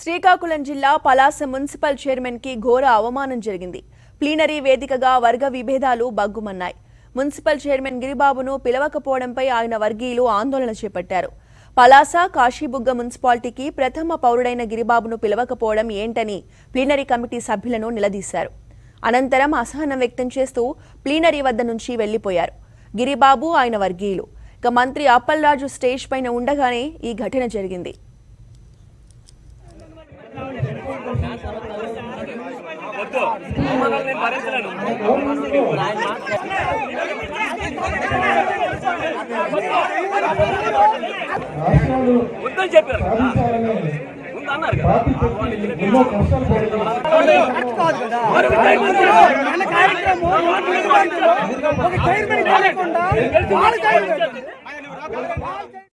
శ్రీకాకుళం జిల్లా Palasa municipal chairman కి ఘోర అవమానం జరిగింది ప్లీనరీ వేదికగా వర్గ విభేదాలు బగ్గుమన్నాయి మున్సిపల్ చైర్మన్ గిరిబాబును పిలవకపోవడంపై ఆయన వర్గీయులు ఆందోళన చేపట్టారు పలాస కాశీబుగ్గ మున్సిపాలిటీకి ప్రథమ పౌరుడైన గిరిబాబును పిలవకపోవడం ఏంటని ప్లీనరీ కమిటీ సభ్యులను నిలదీశారు అనంతరం అసహనం వ్యక్తం చేస్తూ ప్లీనరీ వద్ద నుంచి వెళ్లిపోయారు గిరిబాబు ఆయన వర్గీయులు ఇక మంత్రి అప్పల్రాజు స్టేజ్ పైన ఉండగానే ఈ ఘటన జరిగింది అవమానాలు నేను భరించలేను రాష్ట్రాలు వద్దని చెప్పారు సాధించాలని ముందు అన్నారు కదా పార్టీ పెట్టి ఎన్నో కష్టాలు పడుతున్నారు మరి విజయ్ మంత్రి మన కార్యక్రమం ఒక చైర్మన్ కాకుండా వాళ్ళ కార్యక్రమం